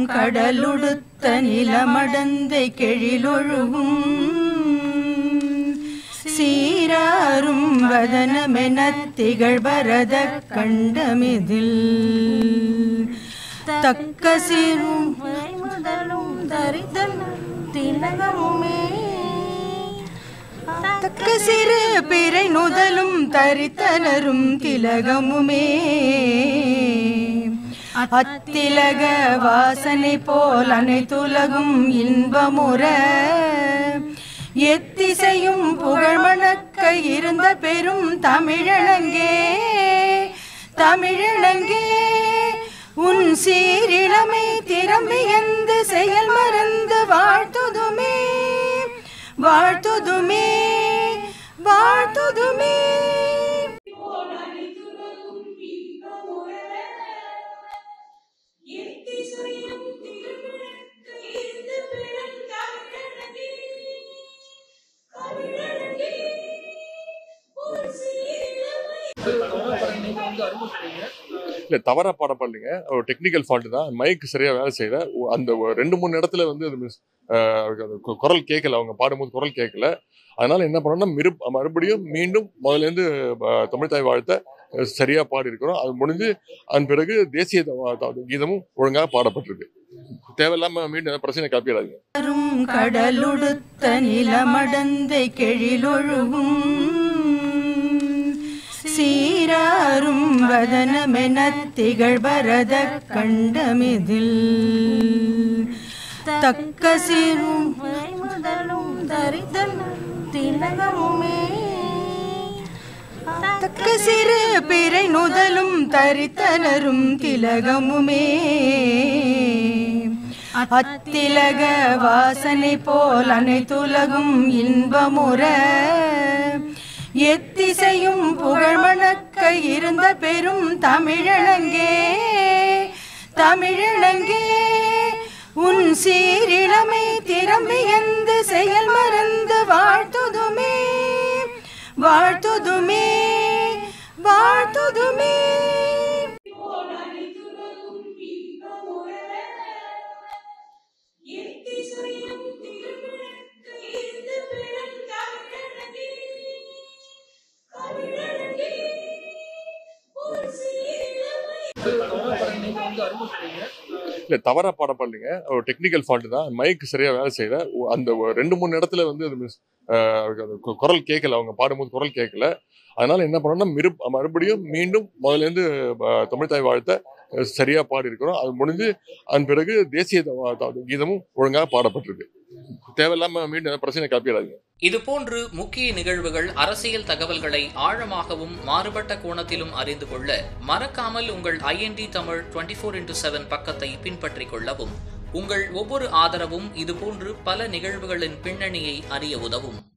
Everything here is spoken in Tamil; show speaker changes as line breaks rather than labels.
கடலுடுத்த நிலமடந்தை கெழிலொழுகும் சீராரும் வதனமெனத் திகழ்பரத கண்டமிதில் தக்க சிறும்
முதலும் தரிதலும் திலகமுமே
தக்க சிறு பிறை நுதலும் தரித்தனரும் திலகமுமே அத்திலக வாசனை போல் அனைத்துலகும் இன்பமுற எத்திசையும் புகழ்மணக்க இருந்த பெரும் தமிழனங்கே தமிழனங்கே உன் சீரிழமை திறம்பியந்து செயல் மறந்து வாழ்த்துதுமே வாழ்த்துதுமே வாழ்த்துதுமே
இல்ல தவறா பாட பாடலைங்க ஒரு டெக்னிக்கல் ஃபால்ட் தான் மைக் சரியா வேலை செய்யல ஒ- அந்த ஒரு ரெண்டு மூணு இடத்துல வந்து அது miss- ஆஹ் அது கு- குரல் கேட்கல அவங்க பாடும்போது குரல் கேட்கல அதனால என்ன பண்ணோம்னா மிரு மறுபடியும் மீண்டும் முதல்ல இருந்து ஆஹ், தமிழ் தாய் வாழ்த்த அஹ், சரியா பாடி இருக்கிறோம் அது முடிஞ்சு அதன் பிறகு தேசிய த- த- கீதமும் ஒழுங்காக பாடப்பட்டிருக்கு தேவையில்லாம மீண்டும் ஏதாவது பிரச்சனை காப்பிடாதீங்க
வரும் கடலுடுத்த நிலமடந்தை கெழிலொழுகும் சீராரும் வதனமெனத் திகழ்பரத கண்டமிதில் தக்க சிறும்
முதலும் தரிதலும் திலகமுமே
தக்க சிறு பிறை நுதலும் தரித்தனரும் திலகமுமே அத்திலக வாசனை போல் அனைத்துலகும் இன்பமுற எத்திசையும் புகழ்மணக்க இருந்த பெரும் தமிழனங்கே தமிழனங்கே உன் சீரிழமை திறம்பியந்து செயல் மறந்து வாழ்த்துதுமே வாழ்த்துதுமே வாழ்த்துதுமே
இல்ல தவறா பாட பாடலைங்க ஒரு டெக்னிக்கல் ஃபால்ட் தான் மைக் சரியா வேலை செய்யல ஒ- அந்த ஒரு ரெண்டு மூணு இடத்துல வந்து அது miss- ஆஹ் அது கு- குரல் கேட்கல அவங்க பாடும்போது குரல் கேட்கல அதனால என்ன பண்ணோம்னா மிரு மறுபடியும் மீண்டும் முதல்ல இருந்து ஆஹ், தமிழ் தாய் வாழ்த்த அஹ், சரியா பாடி இருக்கிறோம் அது முடிஞ்சு அதன் பிறகு தேசிய த- த- கீதமும் ஒழுங்காக பாடப்பட்டிருக்கு தேவையில்லாம மீண்டும் ஏதாவது பிரச்சனை காப்பிடாதீங்க
இதுபோன்று முக்கிய நிகழ்வுகள் அரசியல் தகவல்களை ஆழமாகவும் மாறுபட்ட கோணத்திலும் அறிந்து கொள்ள மறக்காமல் உங்கள் IND Tamil twenty four into seven பக்கத்தை பின்பற்றிக் கொள்ளவும் உங்கள் ஒவ்வொரு ஆதரவும் இதுபோன்று பல நிகழ்வுகளின் பின்னணியை அறிய உதவும்